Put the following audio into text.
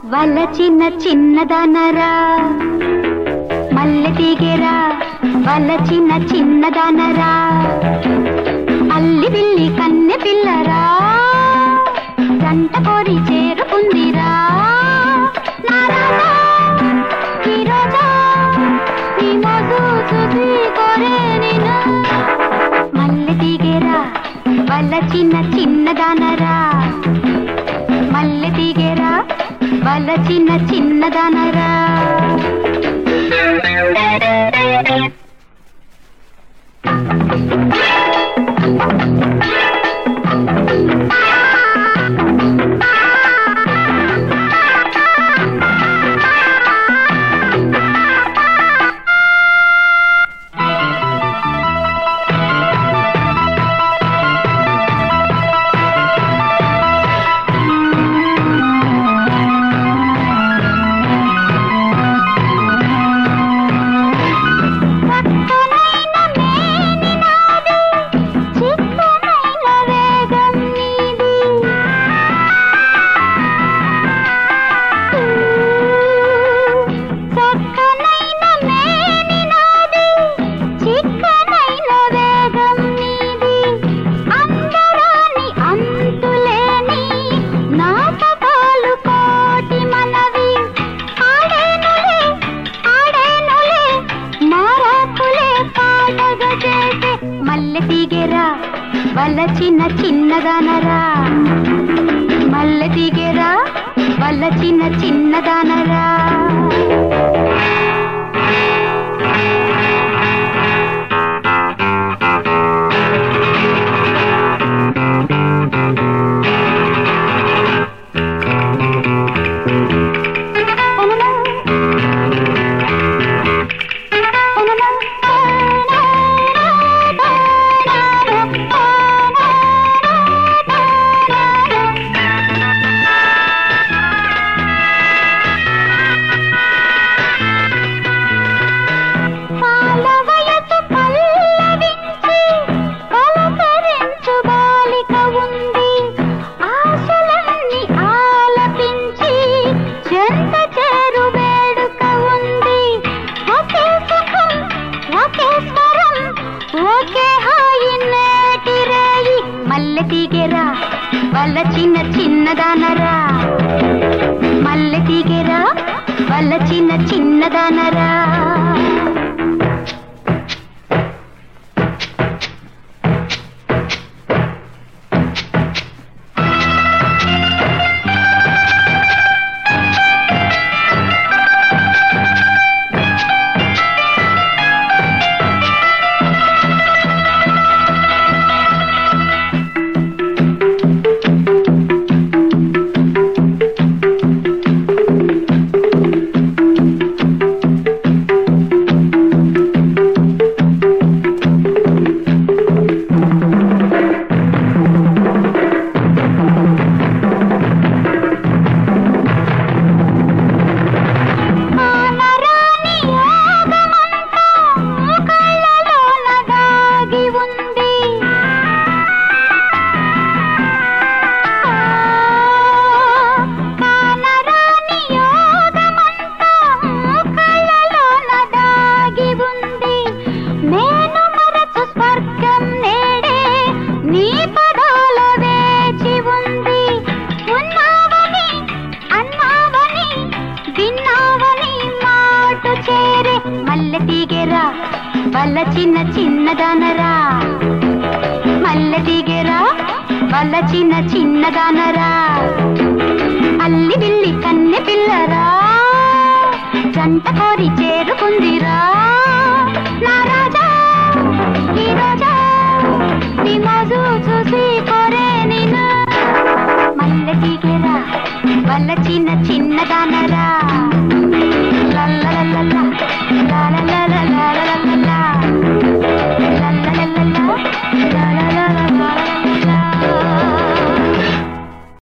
వలచిన చిన్నదానరా మల్లె తీగెరా వలచిన చిన్నదానరా అల్లి బిల్లి కన్నె పిల్లరా జంట కోరి చేరుకుందిరా నా రాజా, ఈ రోజా, ఈ మోజు చూసి కోరే నిన్ను. మల్లె తీగెరా వలచిన చిన్నదానరా మల్లె తీగెరా వలచిన చిన్నదానరా చక్కనైన మేని నాది, చిక్కనైన వేగం నీది. చక్కనైన మేని నాది, చిక్కనైన వేగం నీది. అందరాని అంతులేని నాటకాలు కోటి మనవి ఆడేనులే ఆడేనులే మారాకులే పాటగ చేసే మల్లె తీగెరా వలచిన చిన్నదానరా మల్లె తీగెరా వలచిన చిన్నదానరా పాలవయసు పల్లవించి పలకరించు బాలిక ఉంది ఆశలన్నీ ఆలపించి చెంత చేరు వేడుక ఉంది ఒకే సుఖం ఒకే స్వరం ఒకే హాయి నేటి రేయి మల్లె తీగెరా వలచిన చిన్నదానరా మల్లె తీగెరా వలచిన చిన్నదానరా కానరాని యోగమంతా కళ్ళలోన దాగి ఉంది. ఆ, కానరాని యోగమంతా కళ్ళలోన దాగి ఉంది. నేను మరచు స్వర్గం నేడే నీ పదాల వేచి ఉంది ఉన్నావని అన్నావని విన్నావని మాట చేరే మల్లె తీగెరా వలచిన చిన్నదానరా మల్లె తీగెరా వలచిన చిన్నదానరా అల్లి బిల్లి కన్నె పిల్లరా జంట కోరి చేరుకుందిరా నా రాజా ఈ రోజా నీ మోజు చూసి కోరే నిన్ను మల్లె తీగెరా వలచిన చిన్నదానరా లల్లలల్లల, లాలలలలల.